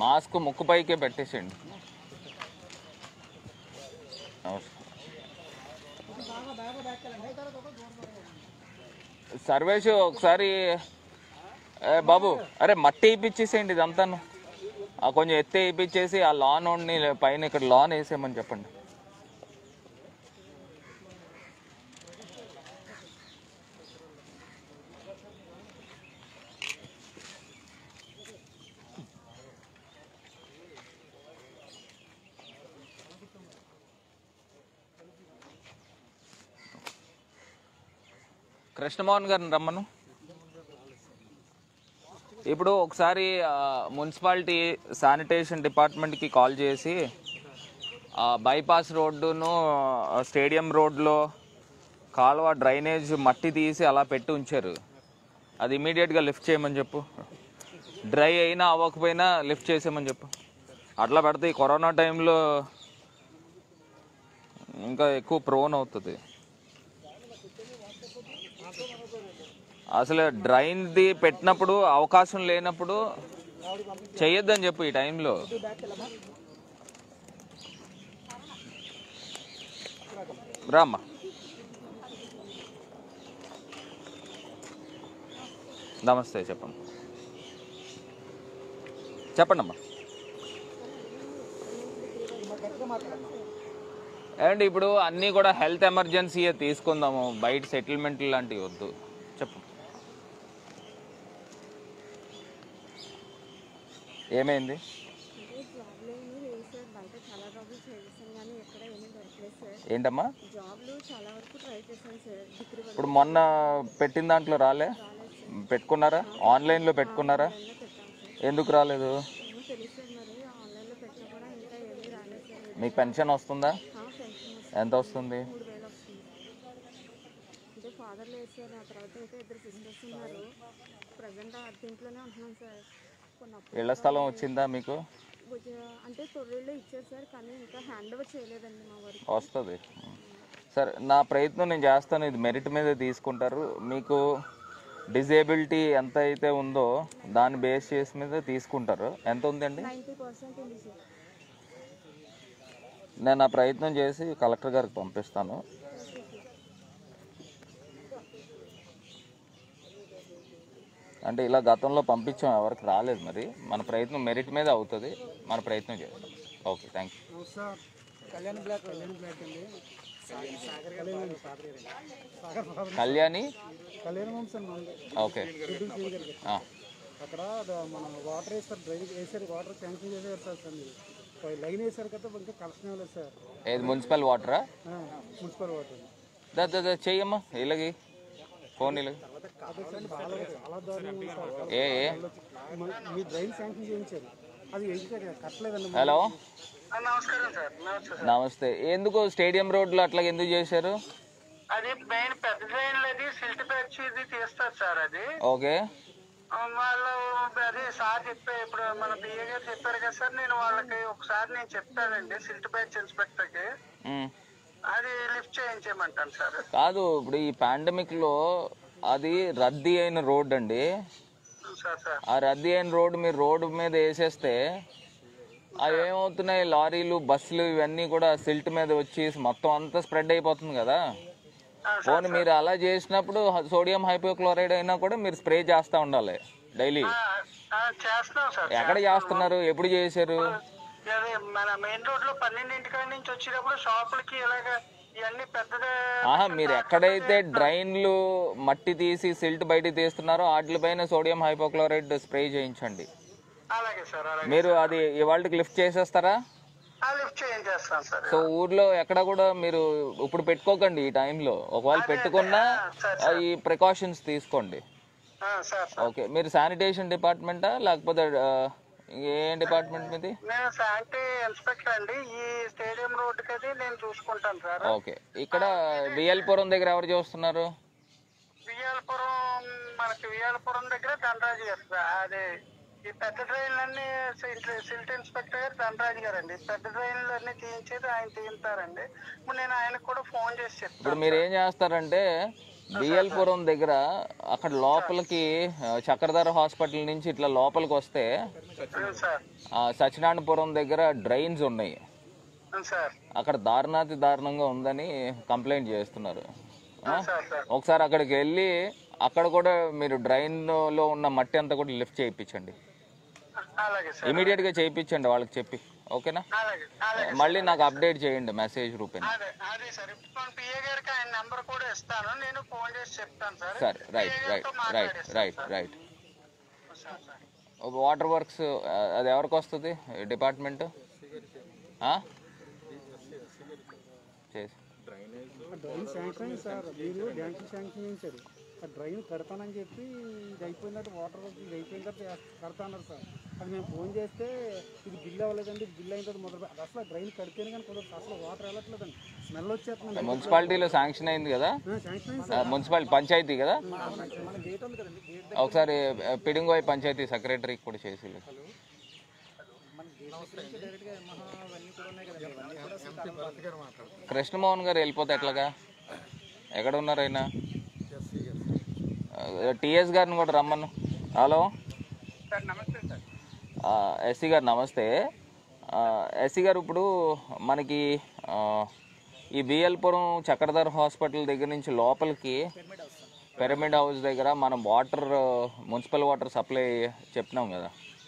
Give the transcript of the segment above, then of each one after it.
Mask ముక్కు పైకే పెట్టేసేయండి నమస్కారం సర్వేష్ ఒకసారి ఏ బాబు అరే మట్టి వేయించేసేయండి ఇదంతాను ఆ కొంచెం ఎత్తి వేయించేసి ఆ లాన్ ఉండి పైన ఇక్కడ లాన్ వేసేయమని చెప్పండి కృష్ణమోహన్ గారిని రమ్మను ఇప్పుడు ఒకసారి ఆ, మున్సిపాలిటీ శానిటేషన్ డిపార్ట్మెంట్కి కాల్ చేసి ఆ, బైపాస్ రోడ్డును ఆ, స్టేడియం రోడ్లో కాలువ డ్రైనేజ్ మట్టి తీసి అలా పెట్టి ఉంచారు అది ఇమీడియట్గా లిఫ్ట్ చేయమని చెప్పు డ్రై అయినా అవ్వకపోయినా లిఫ్ట్ చేసేయమని చెప్పు అట్లా పెడితే ఈ కరోనా టైంలో ఇంకా ఎక్కువ ప్రోన్ అవుతుంది అసలు డ్రైన్ది పెట్టినప్పుడు అవకాశం లేనప్పుడు చెయ్యొద్దని చెప్పు ఈ టైంలో రామ్మా నమస్తే చెప్పండి చెప్పండి అమ్మా ఏమండి ఇప్పుడు అన్నీ కూడా హెల్త్ ఎమర్జెన్సీ తీసుకుందాము బయట సెటిల్మెంట్ లాంటివి వద్దు చెప్పు ఏమైంది అంటే జాబ్లో ఏమీ లేవు సార్ బయట చాలా జాబ్లు చేసాను కానీ ఎక్కడ ఏమీ దొరకలేదు సార్ ఏంటమ్మా జాబ్లు చాలా వరకు ట్రై చేశాను సార్ డిగ్రీ వరకు ఇప్పుడు మొన్న పెట్టిన దాంట్లో రాలే పెట్టుకున్నారా ఆన్లైన్లో పెట్టుకున్నారా ఆన్లైన్లో పెట్టాను సార్ ఎందుకు రాలేదు ఏమో తెలియదు సార్ మరి ఆన్లైన్లో పెట్టినా కూడా ఇంకా ఏమీ రాలేదు సార్ మీకు పెన్షన్ వస్తుందా ఆ, పెన్షన్ వస్తుంది ఎంత వస్తుంది మూడు వేలు వస్తుంది అంటే ఫాదర్ లేదు సార్ ఆ తర్వాత అయితే ఇద్దరు సిస్టర్స్ ఉన్నారు ప్రజెంట్ దీంట్లోనే ఉంటున్నాం సార్ కొన్ని అప్పు ఇళ్ల స్థలం వచ్చిందా మీకు కొంచెం అంటే తొర్రూరులో ఇచ్చారు సార్ కానీ ఇంకా హ్యాండ్ ఓవర్ చేయలేదండి మా వరకు వస్తుంది సరే నా ప్రయత్నం నేను చేస్తాను ఇది మెరిట్ మీద తీసుకుంటారు మీకు డిజేబిలిటీ ఎంత అయితే ఉందో దాన్ని బేస్ చేసి మీద తీసుకుంటారు ఎంత ఉందండి నైంటీ పర్సెంట్ ఉంది సార్ నేను ఆ ప్రయత్నం చేసి కలెక్టర్ గారికి పంపిస్తాను అంటే ఇలా గతంలో పంపించాం ఎవరికి రాలేదు మరి మన ప్రయత్నం మెరిట్ మీద అవుతుంది మన ప్రయత్నం చేస్తాం okay thank you sir Kalyan block Kalyan block అండి సాగర్ కళ్యాణ్ సాగర్ గారు. సాగర్ బాబు కళ్యాణి కళ్యాణ వంశం మనది. ఓకే దుడ్డు శ్రీధర్ గారు. ఆ, అక్కడ ద- మన వాటర్ వేస్తారు డ్రైనేజ్ వేసారు వాటర్ శాంక్షన్ చేశారు సార్ సార్ మీరు పై లైన్ వేసారు కదా ఇంకా కలెక్షన్ ఇవ్వలేదు సార్ ఏది మున్సిపల్ వాటరా ఆ, మున్సిపల్ వాటర్ దా దా, దా చెయ్యమ్మా ఇలాగి ఫోన్ ఇలాగి అదే సార్ చాలా చాలా దారుణంగా ఉంది సార్. ఏ ఏ మ- మీ డ్రైన్ శాంక్షన్ చేయించారు అది ఇంకా కట్టలేదండి హలో నమస్కారం సార్ నమస్తే సార్ నమస్తే ఎందుకు స్టేడియం రోడ్లో అట్లా ఎందుకు చేశారు అది మెయిన్ పెద్ద ట్రైన్లు అది సిల్ట్ ప్యాచ్ ఇది తీస్తారు సార్ అది ఓకే ఆ, వాళ్ళు అది సార్ చెప్పే ఇప్పుడు మన బిఏ గారు చెప్పారు కదా సార్ నేను వాళ్ళకి ఒకసారి నేను చెప్తానండి సిల్ట్ ప్యాచ్ ఇన్స్పెక్టర్ కి మ్. అది లిఫ్ట్ చేయించేయమంటాను సార్ కాదు ఇప్పుడు ఈ పాండమిక్ లో అది రద్దీ అయిన రోడ్ అండి సార్ సార్ ఆ రద్దీ అయిన రోడ్ మీరు రోడ్డు మీద వేసేస్తే అవి ఏమవుతున్నాయి లారీలు బస్సులు ఇవన్నీ కూడా సిల్ట్ మీద వచ్చి మొత్తం అంతా స్ప్రెడ్ అయిపోతుంది కదా ఆ, పోనీ మీరు అలా చేసినప్పుడు సోడియం హైపోక్లోరైడ్ అయినా కూడా మీరు స్ప్రే చేస్తూ ఉండాలి డైలీ ఆ, ఆ, చేస్తున్నాం సార్ ఎక్కడ చేస్తున్నారు ఎప్పుడు చేశారు అదే మన మెయిన్ రోడ్ లో పన్నెండింటికాడ నుంచి వచ్చేటప్పుడు షాపులకి ఇలాగ ఇవన్నీ పెద్దదే ఆహా మీరు ఎక్కడైతే డ్రైన్లు మట్టి తీసి సిల్ట్ బయట తీస్తున్నారో వాటిపైన సోడియం హైపోక్లోరైడ్ స్ప్రే చేయించండి అలాగే సార్ అలాగే మీరు అది ఇవాళకి లిఫ్ట్ చేసేస్తారా ఆ, లిఫ్ట్ చేయించేస్తాను సార్ సో ఊర్లో ఎక్కడ కూడా మీరు ఇప్పుడు పెట్టుకోకండి ఈ టైంలో ఒకవేళ పెట్టుకున్నా ఆ, ఈ ప్రికాషన్స్ తీసుకోండి ఆ, సార్ సార్ ఓకే మీరు శానిటేషన్ డిపార్ట్మెంటా లేకపోతే ఆ, ఏ డిపార్ట్మెంట్ మీది నేను శాంటీ ఇన్స్పెక్టర్ అండి ఈ స్టేడియం రోడ్ కది నేను చూసుకుంటాను సార్ ఓకే ఇక్కడ విఎల్పురం దగ్గర ఎవరు చూస్తున్నారు వియాలపురం మనకి వియాలపురం దగ్గర ధనరాజు గారు సార్ అదే ఈ పెద్ద ట్రైన్లన్నీ సిల్ట్ ఇన్స్పెక్టర్ గారు ధనరాజు గారు అండి పెద్ద ట్రైన్లు అన్ని తీయించేది ఆయన తీయించారండి ఇప్పుడు నేను ఆయనకు కూడా ఫోన్ చేసి ఇప్పుడు చెప్తాను మీరు ఏం చేస్తారంటే బిఎల్పురం దగ్గర అక్కడ లోపలికి ఆ, చక్రధర హాస్పిటల్ నుంచి ఇట్లా లోపలికి వస్తే అవును సార్ ఆ, సత్యనారాయణపురం దగ్గర డ్రైన్స్ ఉన్నాయి అవును సార్ అక్కడ దారుణాతి దారుణంగా ఉందని కంప్లైంట్ చేస్తున్నారు ఆ? సార్ సార్ ఒకసారి అక్కడికి వెళ్ళి అక్కడ కూడా మీరు డ్రైన్లో ఉన్న మట్టి అంతా కూడా లిఫ్ట్ చేయించండి అలాగే సార్ ఇమీడియట్గా చేయించండి వాళ్ళకి చెప్పి ఓకేనా అలాగే అలాగే మళ్ళీ నాకు అప్డేట్ చేయండి మెసేజ్ రూపేణ అదే అదే సార్ ఇప్పుడు మన పిఏ గారికి ఆయన నెంబర్ కూడా ఇస్తాను నేను ఫోన్ చేసి చెప్తాను సార్ సరే రైట్ PA రైట్ గారితో రైట్ మాట్లాడేస్తాను right sir. Right sir sir water works అది ఎవరికి వస్తుంది డిపార్ట్మెంట్ చేసి ఆ డ్రైన్ శాంక్షన్ అయింది సార్ మీరు బ్యాంకు శాంక్షన్ చేయించారు ఆ డ్రైన్ కడతానని చెప్పి ఇది అయిపోయిన తర్వాత వాటర్ వర్క్ ఇది అయిపోయిన తర్వాత చేస్త- కడతా అన్నారు సార్ అది మేము ఫోన్ చేస్తే ఇది బిల్ అవ్వలేదండి ఇది బిల్ అయిన తర్వాత మొదలు పె- అది అసలు డ్రైన్ కడితేనే కానీ కుదరదు అసలు వాటర్ వెళ్ళట్లేదండి స్మెల్ వచ్చేస్తుంది మున్సిపాలిటీలో శాంక్షన్ అయింది కదా శాంక్షన్ అయింది ఆ, మున్సిపాలిటీ పంచాయతీ కదా మన గేట్ ఉంది కదండి గేట్ ఒకసారి ఆ, పిడింగోయ్ పంచాయతీ సెక్రటరీకి కూడా చేసి మన గేట్ నుంచి డైరెక్ట్గా మహా అవన్నీ కూడా ఉన్నాయి కదండి ఇవన్నీ కూడా అసలు కలపదు. కృష్ణమోహన్ గారు వెళ్ళిపోతే ఎట్లాగా ఎక్కడ ఉన్నారు ఆయన టిఎస్ గారిని కూడా రమ్మను హలో సార్ నమస్తే సార్ ఎస్సీ గారు నమస్తే ఎస్సీ గారు ఇప్పుడు మనకి ఆ, ఈ బిఎల్పురం చక్రధర్ హాస్పిటల్ దగ్గర నుంచి లోపలికి పిరమిడ్ హౌస్ దగ్గర మనం వాటర్ మున్సిపల్ వాటర్ సప్లై చెప్పినాం కదా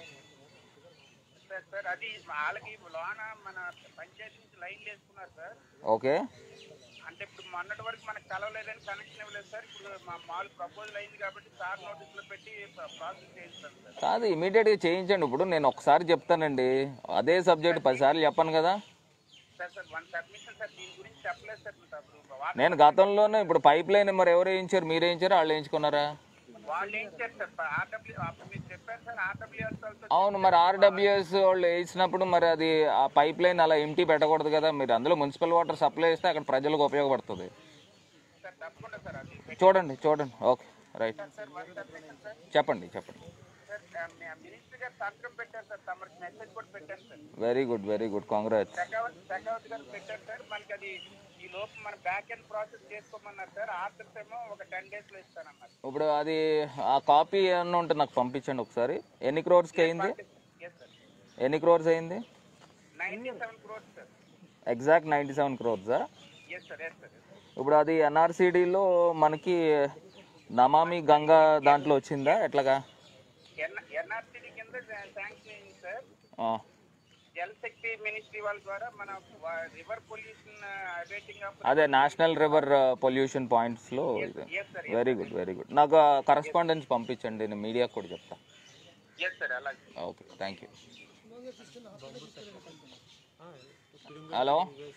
సార్ సార్ అది వాళ్ళకి లోన మన పంచాయతీ నుంచి లైన్ వేసుకున్నారు సార్ ఓకే అంటే ఇప్పుడు మొన్నటి వరకు మనకు కలవలేదని కనెక్షన్ ఇవ్వలేదు సార్ ఇప్పుడు మా మామూలు ప్రపోజల్ అయింది కాబట్టి సార్ నోటీసులో పెట్టి ప్రాసెస్ చేయిస్తాను సార్ కాదు ఇమీడియట్గా చేయించండి ఇప్పుడు నేను ఒకసారి చెప్తానండి అదే సబ్జెక్ట్ పదిసార్లు చెప్పను కదా sir sir one submission sir దీని గురించి చెప్పలేదు సార్ మీకు అప్పుడు వా- నేను గతంలోనే ఇప్పుడు పైప్ లైన్ మరి ఎవరు వేయించారు మీరు వేయించారు వాళ్ళు వేయించుకున్నారా వాళ్ళు ఏం చేస్తారు సార్ ఆర్డబ్ల్యూ అప్పుడు మీరు చెప్పారు సార్ ఆర్డబ్ల్యూఎస్ వాళ్ళతో అవును మరి ఆర్డబ్ల్యూఎస్ వాళ్ళు వేసినప్పుడు మరి అది ఆ పైప్ లైన్ అలా ఎంటీ పెట్టకూడదు కదా మీరు అందులో మున్సిపల్ వాటర్ సప్లై చేస్తే అక్కడ ప్రజలకు ఉపయోగపడుతుంది సార్ తప్పకుండా సార్ అది చూడండి చూడండి okay right sir one submission sir చెప్పండి చెప్పండి సార్ మినిస్టర్ గారు సంతకం పెట్టారు సార్ తమరికి మెసేజ్ కూడా పెట్టారు sir very good very good congrats Shekhawat Shekhawat గారు పెట్టారు సార్ మనకి అది ఈ లోపు మన బ్యాక్ ఎండ్ ప్రాసెస్ చేసుకోమన్నారు సార్ ఆర్డర్స్ ఏమో ఒక టెన్ డేస్ లో ఇస్తానన్నారు ఇప్పుడు అది ఆ కాపీ ఏమన్నా ఉంటే నాకు పంపించండి ఒకసారి ఎన్ని క్రోర్స్కి అయింది ఎస్ సార్ ఎన్ని క్రోర్స్ అయింది ninety seven crores sir exact ninety seven క్రోర్సా ఎస్ సార్ ఎస్ సార్ ఇప్పుడు అది ఎన్ఆర్సిడిలో మనకి నమామి గంగా దాంట్లో వచ్చిందా ఎట్లాగా ఎన్ఆర్సీడీ కింద శాంక్షన్ అయింది సార్ ఆ, జల్ శక్తి మినిస్ట్రీ వాళ్ళ ద్వారా మన రివర్ పొల్యూషన్ రేటింగ్ ఆఫ్ అదే నేషనల్ రివర్ పొల్యూషన్ పాయింట్స్లో yes sir very good very good నాకు కరస్పాండెన్స్ పంపించండి నేను మీడియాకి కూడా చెప్తా ఎస్ సార్ అలాగే okay thank you hello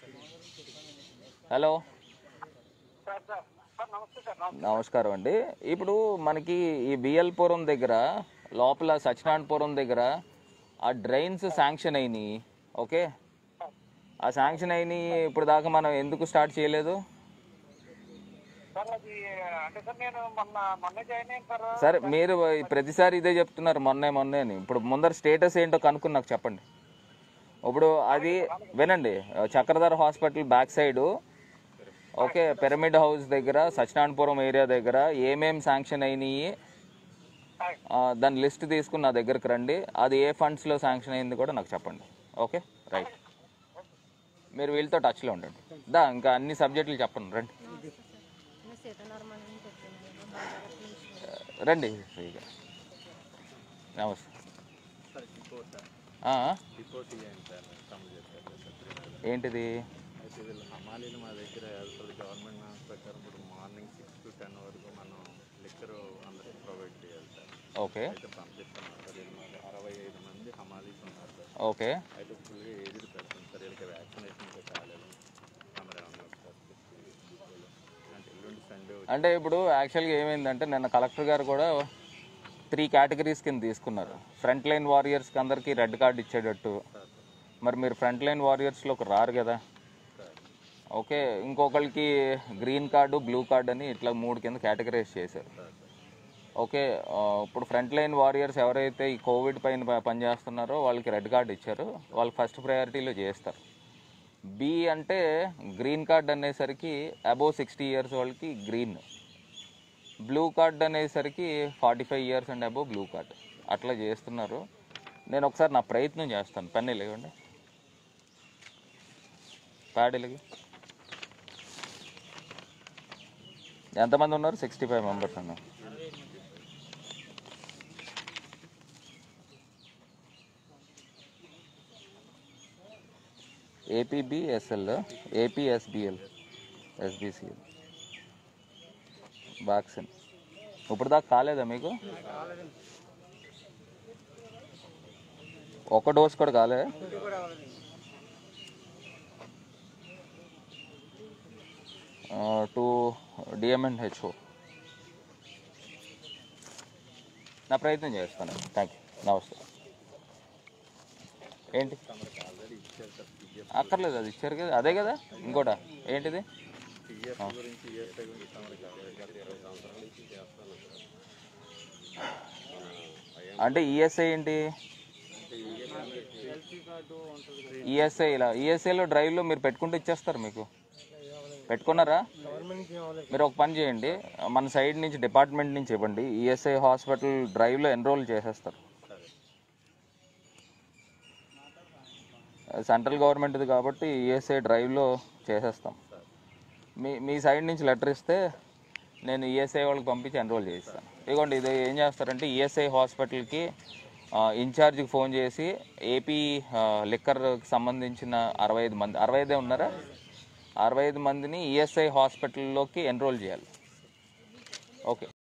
hello sir sir sir నమస్తే సార్ నమస్కారం అండి ఇప్పుడు మనకి ఈ బిఎల్పురం దగ్గర లోపల సత్యనారాయణపురం దగ్గర ఆ డ్రైన్స్ శాంక్షన్ అయినాయి ఓకే ఆ శాంక్షన్ అయినాయి ఇప్పుడు దాకా మనం ఎందుకు స్టార్ట్ చేయలేదు సార్ అది అంటే సార్ నేను మొన్న మొన్న జాయిన్ అయ్యాను సార్ సరే మీరు ప్రతిసారి ఇదే చెప్తున్నారు మొన్నే మొన్నే అని ఇప్పుడు ముందర స్టేటస్ ఏంటో కనుక్కుని నాకు చెప్పండి ఇప్పుడు అది వినండి Chakradhar hospital back side okay pyramid house దగ్గర సత్యనారాయణపురం ఏరియా దగ్గర ఏమేం శాంక్షన్ అయినాయి ఆ, దాని లిస్ట్ తీసుకుని నా దగ్గరికి రండి అది ఏ ఫండ్స్లో శాంక్షన్ అయింది కూడా నాకు చెప్పండి ఓకే రైట్ మీరు వీళ్ళతో టచ్లో ఉండండి దా ఇంకా అన్ని సబ్జెక్టులు చెప్పండి రండి నేను సీతారామన్ నుంచి వచ్చాను బాగా నుంచి రండి ఫ్రీగా నమస్తే ఆ? ఏంటిది అయితే వీళ్ళు హమాలీలు మా దగ్గర వెళ్తుంది గవర్నమెంట్ నామ్స్ ప్రకారం ఇప్పుడు మార్నింగ్ సిక్స్ టు టెన్ వరకు మనం లిక్కర్ అందరికి ప్రొవైడ్ చేయాలి సార్ ఓకే అయితే పంపిస్తున్నాం సార్ వీళ్ళు మాకు అరవై ఐదు మంది హమాలీస్ ఉన్నారు సార్ ఓకే అయితే ఫుల్గా ఏజ్డ్ పర్సన్ సార్ వీళ్ళకి వ్యాక్సినేషన్ ఇంకా కాలేదు తమరు ఏమన్నా సార్ అంటే ఎల్లుండి సండే అంటే ఇప్పుడు యాక్చువల్గా ఏమైందంటే నిన్న కలెక్టర్ గారు కూడా త్రీ కేటగిరీస్ కింద తీసుకున్నారు ఫ్రంట్ లైన్ వారియర్స్కి అందరికీ రెడ్ కార్డు ఇచ్చేటట్టు మరి మీరు ఫ్రంట్ లైన్ వారియర్స్లోకి రారు కదా ఓకే ఇంకొకరికి గ్రీన్ కార్డు బ్లూ కార్డు అని ఇట్లా మూడు కింద కేటగరైజ్ చేశారు ఓకే ఆ, ఇప్పుడు ఫ్రంట్ లైన్ వారియర్స్ ఎవరైతే ఈ కోవిడ్ పైన ప- పనిచేస్తున్నారో వాళ్ళకి రెడ్ కార్డు ఇచ్చారు వాళ్ళకి ఫస్ట్ ప్రయారిటీలో చేస్తారు బి అంటే గ్రీన్ కార్డ్ అనేసరికి అబోవ్ సిక్స్టీ ఇయర్స్ వాళ్ళకి గ్రీన్ బ్లూ కార్డ్ అనేసరికి forty five years and above blue card అట్లా చేస్తున్నారు నేను ఒకసారి నా ప్రయత్నం చేస్తాను పెన్ ఇవ్వండి ప్యాడ్ ఇలాగి ఎంతమంది ఉన్నారు సిక్స్టీ ఫైవ్ మెంబర్స్ అన్న ఏపీబిఎస్ఎల్ ఏపీఎస్బిఎల్ ఎస్బిసిఎల్ వ్యాక్సిన్ ఇప్పుడు దాకా కాలేదా మీకు ఒక డోస్ కూడా కాలే టు డిఎంఎన్ హెచ్ఓ నా ప్రయత్నం చేస్తాను థ్యాంక్ యూ నమస్తే ఏంటి అక్కర్లేదు అది ఇచ్చారు కదా అదే కదా ఇంకోటా ఏంటిది టీఎస్ గురించి ఈఎస్ఐ గురించి తమరికి ఆల్రెడీ గత ఇరవై సంవత్సరాల నుంచి చేస్తాను సార్ అంటే ఈఎస్ఐ ఏంటి ఈఎస్ఐ ఇలా ఈఎస్ఐలో డ్రైవ్లో మీరు పెట్టుకుంటే ఇచ్చేస్తారు మీకు పెట్టుకున్నారా మీరు ఒక పని చేయండి మన సైడ్ నుంచి డిపార్ట్మెంట్ నుంచి ఇవ్వండి ఈఎస్ఐ హాస్పిటల్ డ్రైవ్లో ఎన్రోల్ చేసేస్తారు సెంట్రల్ గవర్నమెంట్ది కాబట్టి ఈఎస్ఐ డ్రైవ్లో చేసేస్తాం మీ మీ సైడ్ నుంచి లెటర్ ఇస్తే నేను ఈఎస్ఐ వాళ్ళకి పంపించి ఎన్రోల్ చేయిస్తాను ఇదిగోండి ఇది ఏం చేస్తారంటే ఈఎస్ఐ హాస్పిటల్కి ఇన్ఛార్జ్కి ఫోన్ చేసి ఏపీ లిక్కర్కి సంబంధించిన అరవై ఐదు మంది అరవై ఐదే ఉన్నారా అరవై ఐదు మందిని ఈఎస్ఐ హాస్పిటల్లోకి ఎన్రోల్ చేయాలి ఓకే